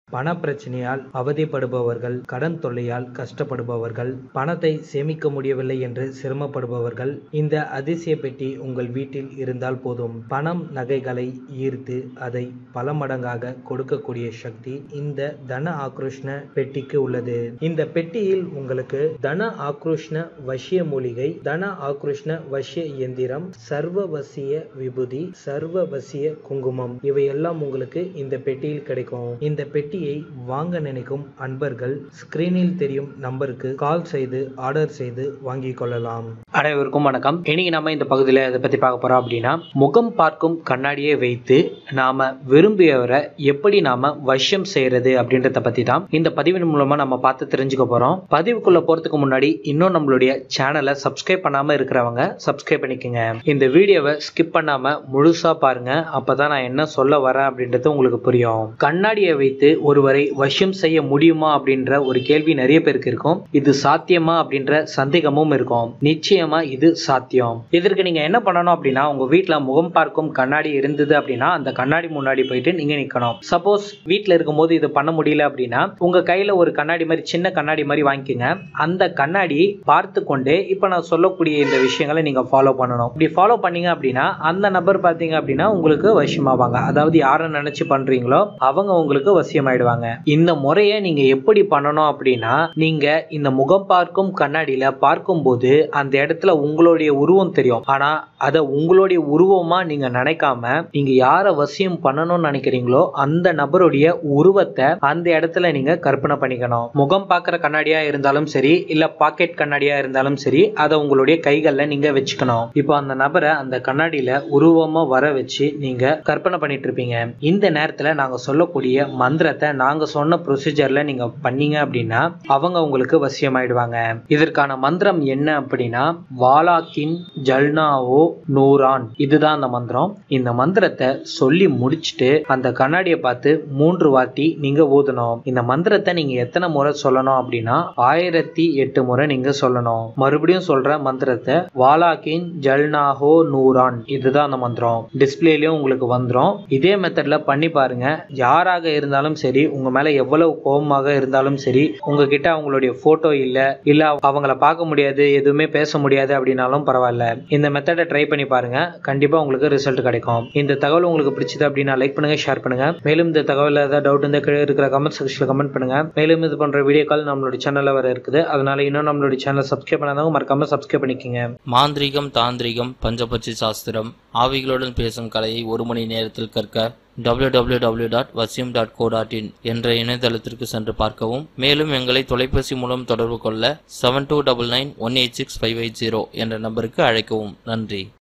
பண பிரச்சனையால் அவதிப்படுபவர்கள் கடன் தொல்லையால் கஷ்டப்படுபவர்கள் பணத்தை சேமிக்க முடியவில்லை என்று சிரமப்படுபவர்கள் இந்த அதிசய பெட்டி உங்கள் வீட்டில் இருந்தால் போதும் பணம் நகைகளை ஈர்த்து அதை பல மடங்காக கொடுக்கக்கூடிய சக்தி இந்த தன ஆக்ரோஷ்ண பெட்டிக்கு உள்ளது இந்த பெட்டியில் உங்களுக்கு தன ஆக்ரோஷ்ண வசிய மூலிகை தன ஆக்ரோஷ்ண வசிய இயந்திரம் சர்வவசிய விபூதி சர்வவசிய குங்குமம் இவையெல்லாம் உங்களுக்கு இந்த பெட்டியில் கிடைக்கும் இந்த பெட்டியை வாங்க நினைக்கும் அன்பர்கள் ஸ்கிரீனில் தெரியும் நம்பருக்கு கால் செய்து ஆர்டர் செய்து வாங்கிக் கொள்ளலாம் அனைவருக்கும் வணக்கம் இன்னைக்கு நம்ம இந்த பகுதியில் இதை பற்றி பார்க்க போகிறோம் அப்படின்னா முகம் பார்க்கும் கண்ணாடியை வைத்து நாம விரும்பியவரை எப்படி நாம வசியம் செய்யறது அப்படின்றத பற்றி தான் இந்த பதிவின் மூலமாக நம்ம பார்த்து தெரிஞ்சுக்க போகிறோம் பதிவுக்குள்ள போகிறதுக்கு முன்னாடி இன்னும் நம்மளுடைய சேனலை சப்ஸ்கிரைப் பண்ணாமல் இருக்கிறவங்க சப்ஸ்கிரைப் பண்ணிக்கோங்க இந்த வீடியோவை ஸ்கிப் பண்ணாமல் முழுசாக பாருங்க அப்போ தான் நான் என்ன சொல்ல வரேன் அப்படின்றது உங்களுக்கு புரியும் கண்ணாடியை வைத்து ஒருவரை வசியம் செய்ய முடியுமா அப்படின்ற ஒரு கேள்வி நிறைய பேருக்கு இருக்கும் இது சாத்தியமா அப்படின்ற சந்தேகமும் இருக்கும் நிச்சயமா இது சாத்தியம் இதற்கு நீங்க என்ன பண்ணணும் அப்படின்னா உங்க வீட்ல முகம் பார்க்கும் கண்ணாடி இருந்தது அப்படின்னா அந்த கண்ணாடி முன்னாடி போயிட்டு நீங்க நிக்கணும் சப்போஸ் வீட்ல இருக்கும்போது இது பண்ண முடியல அப்படின்னா உங்க கையில ஒரு கண்ணாடி மாதிரி சின்ன கண்ணாடி மாதிரி வாங்கிக்கோங்க அந்த கண்ணாடி பார்த்து கொண்டே இப்ப நான் சொல்லக்கூடிய இந்த விஷயங்களை நீங்க ஃபாலோ பண்ணணும் இப்படி ஃபாலோ பண்ணீங்க அப்படின்னா அந்த நபர் பாத்தீங்க அப்படின்னா உங்களுக்கு வசியமாவாங்க அதாவது யாரை நினைச்சு பண்றீங்களோ அவங்க உங்களுக்கு வசியமாயிடுவாங்க இந்த முறையை நீங்க எப்படி பண்ணணும் அப்படின்னா நீங்க இந்த முகம் பார்க்கும் கண்ணாடியில பார்க்கும்போது அந்த இடத்துல உங்களுடைய உருவம் தெரியும் ஆனா அதை உங்களுடைய உருவமா நீங்க நினைக்காம நீங்க யாரை வசியம் பண்ணணும்னு நினைக்கிறீங்களோ அந்த நபருடைய உருவத்தை அந்த இடத்துல நீங்க கற்பனை பண்ணிக்கணும் முகம் பார்க்குற கண்ணாடியா இருந்தாலும் சரி இல்ல பாக்கெட் கண்ணாடியா இருந்தாலும் சரி அதை உங்களுடைய கைகள்ல நீங்க வச்சுக்கணும் இப்போ அந்த நபரை அந்த கண்ணாடியில உருவமா வர வச்சு நீங்க கற்பனை பண்ணிட்டு இருப்பீங்க இந்த நேரத்துல நாங்க சொல்லக்கூடிய மந்திரத்தை நாங்க சொன்ன ப்ரொசீஜர்ல நீங்க பண்ணீங்க அப்படின்னா அவங்க உங்களுக்கு வசியமாயிடுவாங்க இதற்கான மந்திரம் என்ன அப்படின்னா வாலாக்கின் ஜல்னாவோ நூரான் இதுதான் அந்த மந்திரம் இந்த மந்திரத்தை சொல்லி முடிச்சுட்டு அந்த கண்ணாடியை பார்த்து மூன்று வாட்டி நீங்க ஊதணும் இந்த மந்திரத்தை நீங்க எத்தனை முறை சொல்லணும் அப்படின்னா ஆயிரத்தி எட்டு முறை நீங்க சொல்லணும் மறுபடியும் சொல்ற மந்திரத்தை வாலாக்கின் ஜல்னாஹோ நூரான் இதுதான் அந்த மந்திரம் டிஸ்பிளேலயும் உங்களுக்கு வந்துடும் இதே மெத்தட்ல பண்ணி பாருங்க யாராக இருந்தாலும் சரி உங்க மேல எவ்வளவு கோபமாக இருந்தாலும் சரி உங்ககிட்ட அவங்களுடைய போட்டோ இல்ல இல்ல அவங்கள பார்க்க முடியாது எதுவுமே பேச முடியாது அப்படின்னாலும் பரவாயில்ல இந்த மெத்தடை ட்ரை பண்ணி பாருங்க கண்டிப்பா உங்களுக்கு ரிசல்ட் கிடைக்கும் இந்த தகவல் உங்களுக்கு பிடிச்சது அப்படின்னா லைக் பண்ணுங்க ஷேர் பண்ணுங்க மேலும் இந்த தகவல் ஏதாவது டவுட் இருந்தால் கீழே இருக்கிற கமெண்ட் செக்ஷன்ல கமெண்ட் பண்ணுங்க மேலும் இது போன்ற வீடியோக்கள் நம்மளோட சேனல்ல வர இருக்குது அதனால இன்னும் நம்மளுடைய சேனல் சப்ஸ்கிரைப் பண்ணாதவங்க மறக்காம சப்ஸ்கிரைப் பண்ணிக்கோங்க மாந்திரீகம் தாந்திரிகம் பஞ்சபட்சி சாஸ்திரம் ஆவிகளுடன் பேசும் கலையை ஒரு மணி நேரத்தில் கற்க www.vasyum.co.in டாட் வசியம் டாட் கோ டாட் இன் என்ற இணையதளத்திற்கு சென்று பார்க்கவும் மேலும் எங்களை தொலைபேசி மூலம் தொடர்பு கொள்ள seven two double nine one eight six five eight zero என்ற நம்பருக்கு அழைக்கவும் நன்றி